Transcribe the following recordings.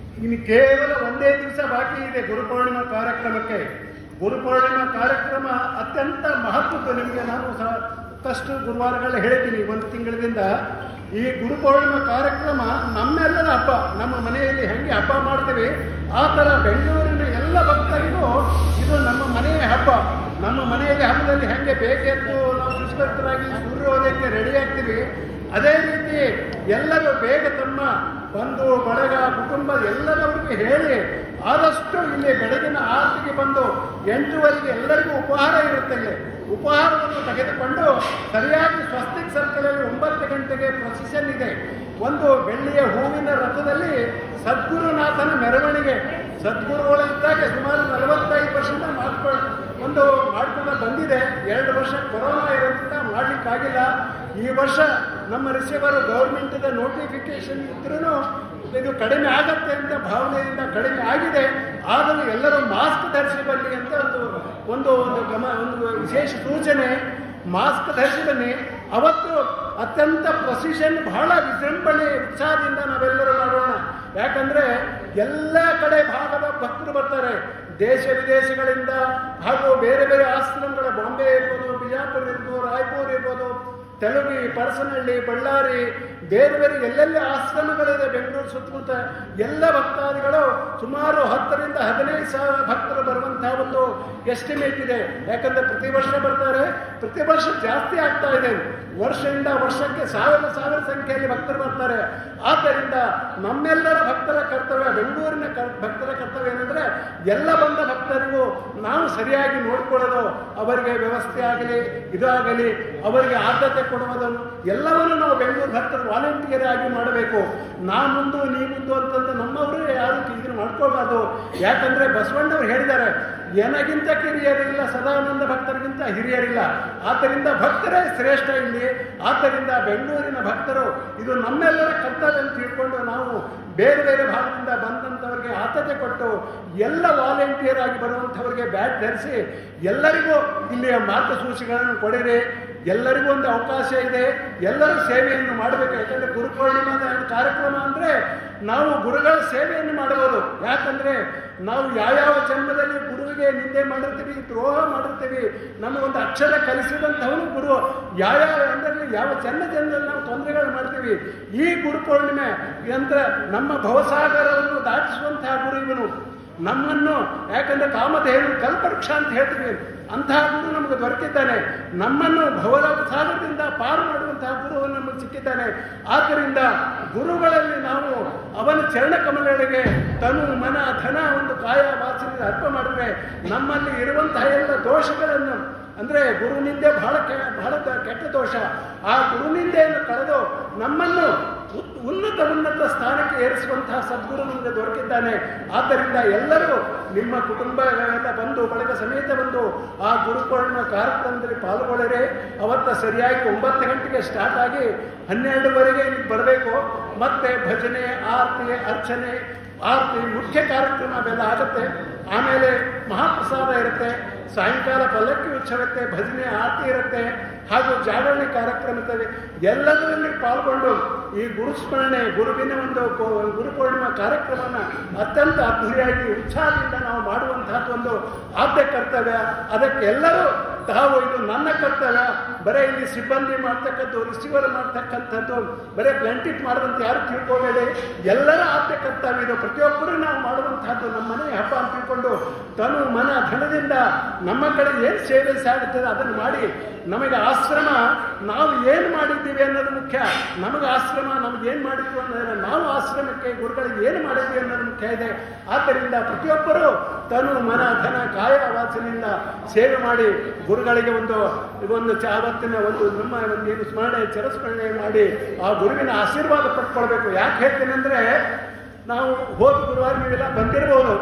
ಇನ್ನು ಕೇವಲ ಒಂದೇ ದಿವಸ ಬಾಕಿ ಇದೆ ಗುರುಪೌರ್ಣಿಮಾ ಕಾರ್ಯಕ್ರಮಕ್ಕೆ ಗುರುಪೌರ್ಣಿಮಾ ಕಾರ್ಯಕ್ರಮ ಅತ್ಯಂತ ಮಹತ್ವದ್ದು ನಿಮಗೆ ನಾನು ಸಾಕಷ್ಟು ಗುರುವಾರಗಳ ಹೇಳ್ತೀನಿ ಒಂದು ತಿಂಗಳಿಂದ ಈ ಗುರುಪೌರ್ಣಿಮಾ ಕಾರ್ಯಕ್ರಮ ನಮ್ಮೆಲ್ಲರ ಹಬ್ಬ ನಮ್ಮ ಮನೆಯಲ್ಲಿ ಹೆಂಗೆ ಹಬ್ಬ ಮಾಡ್ತೀವಿ ಆ ಥರ ಬೆಂಗಳೂರಿನ ಎಲ್ಲ ಭಕ್ತರಿಗೂ ಇದು ನಮ್ಮ ಮನೆಯ ಹಬ್ಬ ನಮ್ಮ ಮನೆಯಲ್ಲಿ ಹಬ್ಬದಲ್ಲಿ ಹೆಂಗೆ ಬೇಕೆದ್ದು ನಾವು ಸುಸ್ಪಷ್ಟರಾಗಿ ಸೂರ್ಯೋದಯಕ್ಕೆ ರೆಡಿ ಆಗ್ತೀವಿ ಅದೇ ರೀತಿ ಎಲ್ಲರೂ ಬೇಗ ತಮ್ಮ ಬಂಧು ಬಳಗ ಕುಟುಂಬ ಎಲ್ಲರವರಿಗೂ ಹೇಳಿ ಆದಷ್ಟು ಇಲ್ಲಿ ಬೆಳಗಿನ ಆರತಿಗೆ ಬಂದು ಎಂಟುವರೆಗೆ ಎಲ್ಲರಿಗೂ ಉಪಹಾರ ಇರುತ್ತೆ ಇಲ್ಲಿ ಉಪಹಾರವನ್ನು ತೆಗೆದುಕೊಂಡು ಸರಿಯಾಗಿ ಸ್ವಸ್ತಿಕ್ ಸರ್ಕಲಲ್ಲಿ ಒಂಬತ್ತು ಗಂಟೆಗೆ ಪ್ರೊಸೆಷನ್ ಇದೆ ಒಂದು ಬೆಳ್ಳಿಯ ಹೂವಿನ ರಥದಲ್ಲಿ ಸದ್ಗುರುನಾಥನ ಮೆರವಣಿಗೆ ಸದ್ಗುರುಗಳಿದ್ದಾಗ ಸುಮಾರು ನಲವತ್ತೈದು ವರ್ಷದಿಂದ ಮಾಡ್ಕೊಂಡು ಒಂದು ಮಾಡ್ಕೊಂಡು ಬಂದಿದೆ ಎರಡು ವರ್ಷ ಕೊರೋನಾ ಇರೋದ್ರಿಂದ ಮಾಡ್ಲಿಕ್ಕಾಗಿಲ್ಲ ಈ ವರ್ಷ ನಮ್ಮ ರಿಸೀವರ್ ಗೌರ್ಮೆಂಟ್ದ ನೋಟಿಫಿಕೇಶನ್ ಇದ್ರೂ ಇದು ಕಡಿಮೆ ಆಗತ್ತೆ ಅಂತ ಭಾವನೆಯಿಂದ ಕಡಿಮೆ ಆಗಿದೆ ಆದರೂ ಎಲ್ಲರೂ ಮಾಸ್ಕ್ ಧರಿಸಿ ಬನ್ನಿ ಅಂತ ಒಂದು ಒಂದು ಒಂದು ಗಮ ಒಂದು ವಿಶೇಷ ಸೂಚನೆ ಮಾಸ್ಕ್ ಧರಿಸಿ ಬನ್ನಿ ಅವತ್ತು ಅತ್ಯಂತ ಪ್ರೊಸಿಷನ್ ಬಹಳ ವಿಜೃಂಭಣೆ ಉತ್ಸಾಹದಿಂದ ನಾವೆಲ್ಲರೂ ಮಾಡೋಣ ಯಾಕಂದ್ರೆ ಎಲ್ಲ ಕಡೆ ಭಾಗದ ಭಕ್ತರು ಬರ್ತಾರೆ ದೇಶ ವಿದೇಶಗಳಿಂದ ಹಾಗೂ ಬೇರೆ ಬೇರೆ ಆಶ್ರಮಗಳ ಬಾಂಬೆ ಇರ್ಬೋದು ಬಿಜಾಪುರ ಇರ್ಬೋದು ರಾಯ್ಪುರ್ ಇರ್ಬೋದು ತೆಲುಗಿ ಪರಸನಹಳ್ಳಿ ಬಳ್ಳಾರಿ ಬೇರೆ ಬೇರೆ ಎಲ್ಲೆಲ್ಲಿ ಆಶ್ರಮಗಳಿದೆ ಬೆಂಗಳೂರು ಸುತ್ತಮುತ್ತ ಎಲ್ಲ ಭಕ್ತಾದಿಗಳು ಸುಮಾರು ಹತ್ತರಿಂದ ಹದಿನೈದು ಸಾವಿರ ಭಕ್ತರು ಬರುವಂತಹ ಒಂದು ಎಸ್ಟಿಮೇಟ್ ಇದೆ ಯಾಕಂದ್ರೆ ಪ್ರತಿ ವರ್ಷ ಬರ್ತಾರೆ ಪ್ರತಿ ವರ್ಷ ಜಾಸ್ತಿ ಆಗ್ತಾ ಇದೆ ವರ್ಷದಿಂದ ವರ್ಷಕ್ಕೆ ಸಾವಿರ ಸಾವಿರ ಸಂಖ್ಯೆಯಲ್ಲಿ ಭಕ್ತರು ಬರ್ತಾರೆ ಆದ್ದರಿಂದ ನಮ್ಮೆಲ್ಲರ ಭಕ್ತರ ಕರ್ತವ್ಯ ಬೆಂಗಳೂರಿನ ಕರ್- ಭಕ್ತರ ಕರ್ತವ್ಯ ಏನಂದ್ರೆ ಎಲ್ಲ ಬಂದ ಭಕ್ತರಿಗೂ ನಾವು ಸರಿಯಾಗಿ ನೋಡ್ಕೊಳ್ಳೋದು ಅವರಿಗೆ ವ್ಯವಸ್ಥೆ ಆಗಲಿ ಇದಾಗಲಿ ಅವರಿಗೆ ಆದ್ಯತೆ ಕೊಡುವುದನ್ನು ಎಲ್ಲವನ್ನು ನಾವು ಬೆಂಗಳೂರು ಭಕ್ತರು ವಾಲಂಟಿಯರ್ ಆಗಿ ಮಾಡಬೇಕು ನಾ ಮುಂದು ನೀ ಮುಂದು ಅಂತಂದು ನಮ್ಮವರು ಯಾರು ಇದನ್ನು ಮಾಡ್ಕೋಬಾರ್ದು ಯಾಕಂದ್ರೆ ಬಸವಣ್ಣವ್ರು ಹೇಳಿದ್ದಾರೆ ನನಗಿಂತ ಕಿರಿಯರಿಲ್ಲ ಸದಾನಂದ ಭಕ್ತರಿಗಿಂತ ಹಿರಿಯರಿಲ್ಲ ಆದ್ದರಿಂದ ಭಕ್ತರೇ ಶ್ರೇಷ್ಠ ಇಲ್ಲಿ ಆದ್ದರಿಂದ ಬೆಂಗಳೂರಿನ ಭಕ್ತರು ಇದು ನಮ್ಮೆಲ್ಲರ ಕರ್ತವ್ಯ ಅಂತ ತಿಳ್ಕೊಂಡು ನಾವು ಬೇರೆ ಬೇರೆ ಭಾಗದಿಂದ ಬಂದಂಥವ್ರಿಗೆ ಆದ್ಯತೆ ಕೊಟ್ಟು ಎಲ್ಲ ವಾಲಂಟಿಯರ್ ಆಗಿ ಬರುವಂಥವ್ರಿಗೆ ಬ್ಯಾಟ್ ಧರಿಸಿ ಎಲ್ಲರಿಗೂ ಇಲ್ಲಿಯ ಮಾರ್ಗಸೂಚಿಗಳನ್ನು ಕೊಡಿರಿ ಎಲ್ಲರಿಗೂ ಒಂದು ಅವಕಾಶ ಇದೆ ಎಲ್ಲರೂ ಸೇವೆಯನ್ನು ಮಾಡಬೇಕು ಯಾಕಂದ್ರೆ ಗುರುಪೂರ್ಣಿಮಾದ ಕಾರ್ಯಕ್ರಮ ಅಂದ್ರೆ ನಾವು ಗುರುಗಳ ಸೇವೆಯನ್ನು ಮಾಡಬಹುದು ಯಾಕಂದ್ರೆ ನಾವು ಯಾವ್ಯಾವ ಜನ್ಮದಲ್ಲಿ ಗುರುವಿಗೆ ನಿಂದೆ ಮಾಡಿರ್ತೀವಿ ದ್ರೋಹ ಮಾಡಿರ್ತೀವಿ ನಮಗೊಂದು ಅಕ್ಷರ ಕಲಿಸಿದಂಥವನು ಗುರು ಯಾವ್ಯಾವ ಅಂದ್ರೆ ಯಾವ ಜನ್ಮ ಜನ್ಮದಲ್ಲಿ ನಾವು ತೊಂದರೆಗಳು ಮಾಡ್ತೀವಿ ಈ ಗುರುಪೂರ್ಣಿಮೆ ಅಂದ್ರೆ ನಮ್ಮ ಭವಸಾಗರವನ್ನು ದಾಟಿಸುವಂತಹ ಗುರು ಇವನು ನಮ್ಮನ್ನು ಯಾಕಂದ್ರೆ ಕಾಮಧೇನು ಕಲ್ಪವೃಕ್ಷ ಅಂತ ಹೇಳ್ತೀವಿ ಅಂತಹ ಗುರು ನಮಗೆ ದೊರಕಿದ್ದಾನೆ ನಮ್ಮನ್ನು ಭವದ ಸಾಗರದಿಂದ ಪಾರು ಮಾಡುವಂತಹ ಗುರು ನಮಗೆ ಸಿಕ್ಕಿದ್ದಾನೆ ಆದ್ದರಿಂದ ಗುರುಗಳಲ್ಲಿ ನಾವು ಅವನ ಚರಣ ಕಮಲಗಳಿಗೆ ತನು ಮನ ಧನ ಒಂದು ಕಾಯ ವಾಸನೆ ಅರ್ಪ ಮಾಡಿದ್ರೆ ನಮ್ಮಲ್ಲಿ ಇರುವಂತಹ ಎಲ್ಲ ದೋಷಗಳನ್ನು ಅಂದ್ರೆ ಗುರುನಿಂದೆ ಬಹಳ ಕೆ ಬಹಳ ದ- ಕೆಟ್ಟ ದೋಷ ಆ ಗುರುನಿಂದೆಯನ್ನು ಕಳೆದು ನಮ್ಮನ್ನು ಉತ್- ಉನ್ನತ ಉನ್ನತ ಸ್ಥಾನಕ್ಕೆ ಏರಿಸುವಂತಹ ಸದ್ಗುರು ನಮಗೆ ದೊರಕಿದ್ದಾನೆ ಆದ್ದರಿಂದ ಎಲ್ಲರೂ ನಿಮ್ಮ ಕುಟುಂಬ ಎಲ್ಲ ಬಂದು ಬಳಗ ಸಮೇತ ಬಂದು ಆ ಗುರುಪೂರ್ಣಿಮಾ ಕಾರ್ಯಕ್ರಮದಲ್ಲಿ ಪಾಲ್ಗೊಳ್ಳರೆ ಅವತ್ತ ಸರಿಯಾಗಿ ಒಂಬತ್ತು ಗಂಟೆಗೆ ಸ್ಟಾರ್ಟ್ ಆಗಿ ಹನ್ನೆರಡುವರೆಗೆ ಇಲ್ಲಿ ಬರಬೇಕು ಮತ್ತೆ ಭಜನೆ ಆರತಿ ಅರ್ಚನೆ ಆರತಿ ಮುಖ್ಯ ಕಾರ್ಯಕ್ರಮ ಅವೆಲ್ಲ ಆಗುತ್ತೆ ಆಮೇಲೆ ಮಹಾಪ್ರಸಾದ ಇರುತ್ತೆ ಸಾಯಂಕಾಲ ಪಲ್ಲಕ್ಕಿ ಉತ್ಸವ ಇರುತ್ತೆ ಭಜನೆ ಆರತಿ ಇರುತ್ತೆ ಹಾಗೂ ಜಾಗರಣೆ ಕಾರ್ಯಕ್ರಮ ಇರ್ತದೆ ಎಲ್ಲದರಲ್ಲಿ ಪಾಲ್ಗೊಂಡು ಈ ಗುರುಸ್ಮರಣೆ ಗುರುವಿನ ಒಂದು ಕೋ- ಗುರುಪೂರ್ಣಿಮಾ ಕಾರ್ಯಕ್ರಮನ ಅತ್ಯಂತ ಅದ್ಧೂರಿಯಾಗಿ ಉತ್ಸಾಹದಿಂದ ನಾವು ಮಾಡುವಂತಹದ್ದು ಒಂದು ಆದ್ಯ ಕರ್ತವ್ಯ ಅದಕ್ಕೆ ಎಲ್ಲರೂ ತಾವು ಇದು ನನ್ನ ಕರ್ತವ್ಯ ಬರೀ ಇಲ್ಲಿ ಸಿಬ್ಬಂದಿ ಮಾಡ್ತಕ್ಕದ್ದು ರಿಸೀವರ್ ಮಾಡ್ತಕ್ಕಂಥದ್ದು ಬರೀ ಬ್ಲಂಟಿಟ್ ಮಾಡುವಂತ ಯಾರು ತಿಳ್ಕೋಬೇಡಿ ಎಲ್ಲರ ಆದ್ಯ ಕರ್ತವ್ಯ ಇದು ಪ್ರತಿಯೊಬ್ಬರು ನಾವು ಮಾಡುವಂತಹದ್ದು ನಮ್ಮ ಮನೆ ಹಬ್ಬ ಅಂತ ತಿಳ್ಕೊಂಡು ತನು ಮನ ಧನದಿಂದ ನಮ್ಮ ಕಡೆ ಏನು ಸೇವೆ ಸಾಗುತ್ತದೆ ಅದನ್ನು ಮಾಡಿ ನಮಗೆ ಆಶ್ರಮ ನಾವು ಏನು ಮಾಡಿದ್ದೀವಿ ಅನ್ನೋದು ಮುಖ್ಯ ನಮಗೆ ಆಶ್ರಮ ನಮ್ಗೆ ಏನು ಮಾಡಿದ್ವಿ ಅನ್ನೋದ್ರೆ ನಾವು ಆಶ್ರಮಕ್ಕೆ ಗುರುಗಳಿಗೆ ಏನು ಮಾಡಿದ್ವಿ ಅನ್ನೋದು ಮುಖ್ಯ ಇದೆ ಆದ್ದರಿಂದ ಪ್ರತಿಯೊಬ್ಬರು ತನು ಮನ ಧನ ಕಾಯ ವಾಚನೆಯಿಂದ ಸೇವೆ ಮಾಡಿ ಗುರುಗಳಿಗೆ ಒಂದು ಒಂದು ಚ- ಆವತ್ತಿನ ಒಂದು ನಮ್ಮ ಒಂದು ಏನು ಸ್ಮರಣೆ ಚಿರಸ್ಮರಣೆ ಮಾಡಿ ಆ ಗುರುವಿನ ಆಶೀರ್ವಾದ ಪಡ್ಕೊಳ್ಬೇಕು ಯಾಕೆ ಹೇಳ್ತೀನಿ ಅಂದ್ರೆ ನಾವು ಹೋದ ಗುರುವಾರ ನೀವೆಲ್ಲ ಬಂದಿರಬಹುದು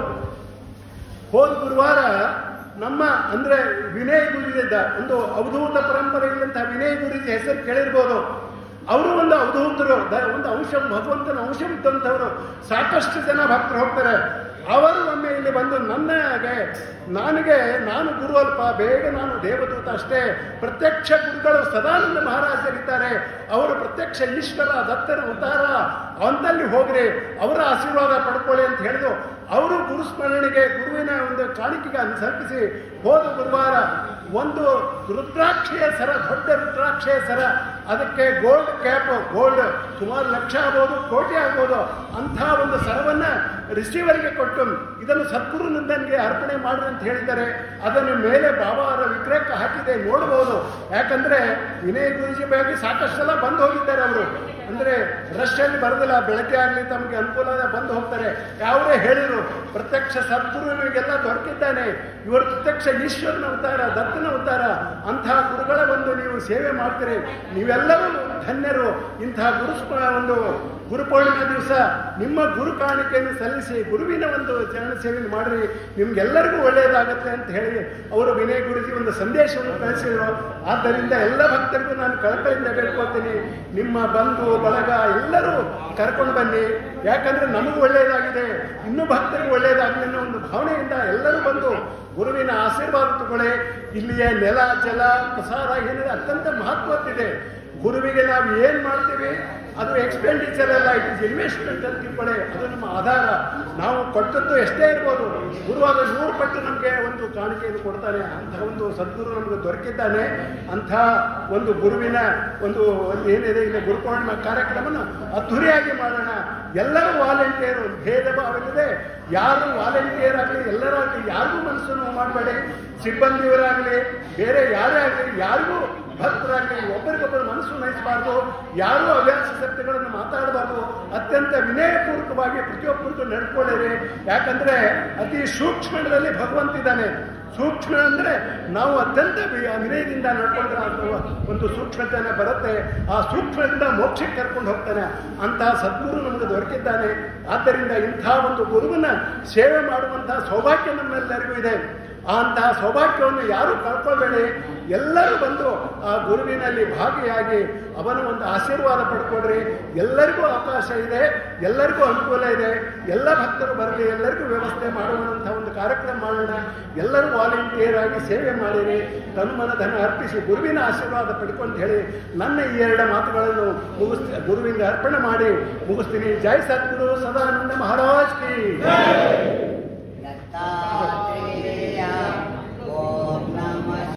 ಹೋದ ಗುರುವಾರ ನಮ್ಮ ಅಂದ್ರೆ ವಿನಯ್ ಗುರುಜಿದ್ದ ಒಂದು ಅವಧೂತ ಪರಂಪರೆಯಲ್ಲಂತಹ ವಿನಯ್ ಗುರುಜಿ ಹೆಸರು ಕೇಳಿರ್ಬೋದು ಅವರು ಒಂದು ಅವಧೂತರು ದ- ಒಂದು ಅಂಶ ಭಗವಂತನ ಅಂಶವಿದ್ದಂಥವರು ಸಾಕಷ್ಟು ಜನ ಭಕ್ತರು ಹೋಗ್ತಾರೆ ಅವರು ಒಮ್ಮೆ ಇಲ್ಲಿ ಬಂದು ನನಗೆ ನನಗೆ ನಾನು ಗುರು ಅಲ್ಪ ಬೇಗ ನಾನು ದೇವದೂತ ಅಷ್ಟೇ ಪ್ರತ್ಯಕ್ಷ ಗುರುಗಳು ಸದಾನಂದ ಮಹಾರಾಜರಿದ್ದಾರೆ ಅವರು ಪ್ರತ್ಯಕ್ಷ ಈಶ್ವರ ದತ್ತನ ಉದ್ಧಾರ ಅಂತಲ್ಲಿ ಹೋಗ್ರಿ ಅವರ ಆಶೀರ್ವಾದ ಪಡ್ಕೊಳ್ಳಿ ಅಂತ ಹೇಳಿದ್ರು ಅವರು ಗುರುಸ್ಮರಣೆಗೆ ಗುರುವಿನ ಒಂದು ಕಾಣಿಕೆಗೆ ಅನುಸರಿಸಿ ಹೋದ ಗುರುವಾರ ಒಂದು ರುದ್ರಾಕ್ಷಿಯ ಸರ ದೊಡ್ಡ ರುದ್ರಾಕ್ಷಿಯ ಸರ ಅದಕ್ಕೆ ಗೋಲ್ಡ್ ಕ್ಯಾಪ್ ಗೋಲ್ಡ್ ಸುಮಾರು ಲಕ್ಷ ಆಗ್ಬೋದು ಕೋಟಿ ಆಗ್ಬೋದು ಅಂಥ ಒಂದು ಸರವನ್ನ ರಿಸೀವರ್ಗೆ ಕೊಟ್ಟು ಇದನ್ನು ಸದ್ಗುರುನಂದನ್ಗೆ ಅರ್ಪಣೆ ಮಾಡ್ರಿ ಅಂತ ಹೇಳಿದ್ದಾರೆ ಅದನ್ನು ಮೇಲೆ ಬಾಬಾವರ ವಿಗ್ರಹಕ್ಕೆ ಹಾಕಿದೆ ನೋಡಬಹುದು ಯಾಕಂದ್ರೆ ವಿನಯ ಗುರುಜಿ ಬಗ್ಗೆ ಸಾಕಷ್ಟು ಸಲ ಬಂದು ಹೋಗಿದ್ದಾರೆ ಅವರು ಅಂದ್ರೆ ರಶ್ಯಲ್ಲಿ ಬರೋದಿಲ್ಲ ಬೆಳಗ್ಗೆ ಆಗಲಿ ತಮಗೆ ಅನುಕೂಲ ಆದ ಬಂದು ಹೋಗ್ತಾರೆ ಯಾವರೇ ಹೇಳಿದ್ರು ಪ್ರತ್ಯಕ್ಷ ಸದ್ಗುರುವಿಗೆಲ್ಲ ದೊರಕಿದ್ದಾನೆ ಇವರು ಪ್ರತ್ಯಕ್ಷ ಈಶ್ವರನ ಅವತಾರ ದತ್ತನ ಅವತಾರ ಅಂತಹ ಗುರುಗಳ ಒಂದು ನೀವು ಸೇವೆ ಮಾಡ್ತೀರಿ ನೀವೆಲ್ಲರೂ ಧನ್ಯರು ಇಂತಹ ಗುರು ಸ್ಮ- ಒಂದು ಗುರುಪೌರ್ಣಿಮೆ ದಿವಸ ನಿಮ್ಮ ಗುರು ಕಾಣಿಕೆಯನ್ನು ಸಲ್ಲಿಸಿ ಗುರುವಿನ ಒಂದು ಚರಣ ಸೇವೆಯನ್ನು ಮಾಡ್ರಿ ನಿಮ್ಗೆಲ್ಲರಿಗೂ ಒಳ್ಳೆಯದಾಗತ್ತೆ ಅಂತ ಹೇಳಿ ಅವರು ವಿನಯ ಗುರುಜಿ ಒಂದು ಸಂದೇಶವನ್ನು ಕಳಿಸಿದ್ರು ಆದ್ದರಿಂದ ಎಲ್ಲ ಭಕ್ತರಿಗೂ ನಾನು ಕಳಕಳಿಯಿಂದ ಬೇಡ್ಕೊಳ್ತೀನಿ ನಿಮ್ಮ ಬಂಧು ಬಳಗ ಎಲ್ಲರೂ ಕರ್ಕೊಂಡು ಬನ್ನಿ ಯಾಕಂದ್ರೆ ನಮಗೂ ಒಳ್ಳೆಯದಾಗಿದೆ ಇನ್ನೂ ಭಕ್ತರಿಗೂ ಒಳ್ಳೆಯದಾಗಲಿ ಅನ್ನೋ ಒಂದು ಭಾವನೆಯಿಂದ ಎಲ್ಲರೂ ಬಂದು ಗುರುವಿನ ಆಶೀರ್ವಾದ ತಗೊಳ್ಳಿ ಇಲ್ಲಿಯ ನೆಲ ಜಲ ಪ್ರಸಾರ ಏನಿದೆ ಅತ್ಯಂತ ಮಹತ್ವದ್ದಿದೆ ಗುರುವಿಗೆ ನಾವು ಏನ್ ಮಾಡ್ತೀವಿ ಅದು ಎಕ್ಸ್ಪೆಂಡಿಚರ್ ಅಲ್ಲ ಇಟ್ ಇಸ್ ಇನ್ವೆಸ್ಟ್ಮೆಂಟ್ ಅಂತ ತಿಳ್ಕೊಳ್ಳಿ ಅದು ನಮ್ಮ ಆಧಾರ ನಾವು ಕೊಟ್ಟದ್ದು ಎಷ್ಟೇ ಇರ್ಬೋದು ಗುರು ಅದು ನೂರು ಪಟ್ಟು ನಮಗೆ ಒಂದು ಕಾಣಿಕೆಯನ್ನು ಕೊಡ್ತಾನೆ ಅಂಥ ಒಂದು ಸದ್ಗುರು ನಮಗೆ ದೊರಕಿದ್ದಾನೆ ಅಂಥ ಒಂದು ಗುರುವಿನ ಒಂದು ಒಂದು ಏನಿದೆ ಇಲ್ಲಿ ಗುರುಪೌರ್ಣಿಮಾ ಕಾರ್ಯಕ್ರಮನ ಅದ್ಧೂರಿಯಾಗಿ ಮಾಡೋಣ ಎಲ್ಲರೂ ವಾಲಂಟಿಯರು ಭೇದ ಭಾವವಿಲ್ಲದೆ ಯಾರು ವಾಲಂಟಿಯರ್ ಆಗಲಿ ಎಲ್ಲರಾಗಲಿ ಯಾರಿಗೂ ಮನಸ್ಸನ್ನು ಮಾಡಬೇಡಿ ಸಿಬ್ಬಂದಿಯವರಾಗಲಿ ಬೇರೆ ಯಾರೇ ಆಗಲಿ ಯಾರಿಗೂ ಭಕ್ತರಾಗಲಿ ಒಬ್ಬರಿಗೊಬ್ಬರು ಮನಸ್ಸು ನಯಿಸಬಾರ್ದು ಯಾರೂ ಹವ್ಯಾಸ ಶಕ್ತಿಗಳನ್ನು ಮಾತಾಡಬಾರ್ದು ಅತ್ಯಂತ ವಿನಯಪೂರ್ವಕವಾಗಿ ಪ್ರತಿಯೊಬ್ಬರಿಗೂ ನಡ್ಕೊಳ್ಳಿರಿ ಯಾಕಂದ್ರೆ ಅತಿ ಸೂಕ್ಷ್ಮದಲ್ಲಿ ಭಗವಂತ ಇದ್ದಾನೆ ಸೂಕ್ಷ್ಮ ಅಂದ್ರೆ ನಾವು ಅತ್ಯಂತ ವಿ- ವಿನಯದಿಂದ ನಡ್ಕೊಂಡ್ರೆ ಅದು ಒಂದು ಸೂಕ್ಷ್ಮತೆನ ಬರುತ್ತೆ ಆ ಸೂಕ್ಷ್ಮದಿಂದ ಮೋಕ್ಷಕ್ಕೆ ಕರ್ಕೊಂಡು ಹೋಗ್ತಾನೆ ಅಂತಹ ಸದ್ಗುರು ನಮಗೆ ದೊರಕಿದ್ದಾನೆ ಆದ್ದರಿಂದ ಇಂಥ ಒಂದು ಗುರುವನ್ನ ಸೇವೆ ಮಾಡುವಂತಹ ಸೌಭಾಗ್ಯ ನಮ್ಮೆಲ್ಲರಿಗೂ ಇದೆ ಆ ಅಂತಹ ಸೌಭಾಗ್ಯವನ್ನು ಯಾರು ಕಳ್ಕೊಳ್ಬೇಡಿ ಎಲ್ಲರೂ ಬಂದು ಆ ಗುರುವಿನಲ್ಲಿ ಭಾಗಿಯಾಗಿ ಅವನ ಒಂದು ಆಶೀರ್ವಾದ ಪಡ್ಕೊಡ್ರಿ ಎಲ್ಲರಿಗೂ ಅವಕಾಶ ಇದೆ ಎಲ್ಲರಿಗೂ ಅನುಕೂಲ ಇದೆ ಎಲ್ಲ ಭಕ್ತರು ಬರಲಿ ಎಲ್ಲರಿಗೂ ವ್ಯವಸ್ಥೆ ಮಾಡುವಂಥ ಒಂದು ಕಾರ್ಯಕ್ರಮ ಮಾಡೋಣ ಎಲ್ಲರೂ ವಾಲಂಟಿಯರ್ ಆಗಿ ಸೇವೆ ಮಾಡಿರಿ ತನ್ಮನ ಧನ ಅರ್ಪಿಸಿ ಗುರುವಿನ ಆಶೀರ್ವಾದ ಪಡ್ಕೊಂಡು ಹೇಳಿ ನನ್ನ ಈ ಎರಡು ಮಾತುಗಳನ್ನು ಮುಗಿಸ್ ಗುರುವಿಗೆ ಅರ್ಪಣೆ ಮಾಡಿ ಮುಗಿಸ್ತೀನಿ ಜೈ ಸದ್ಗುರು ಸದಾನಂದ ಮಹಾರಾಜ್ ಕಿ ಯತ್ತಾ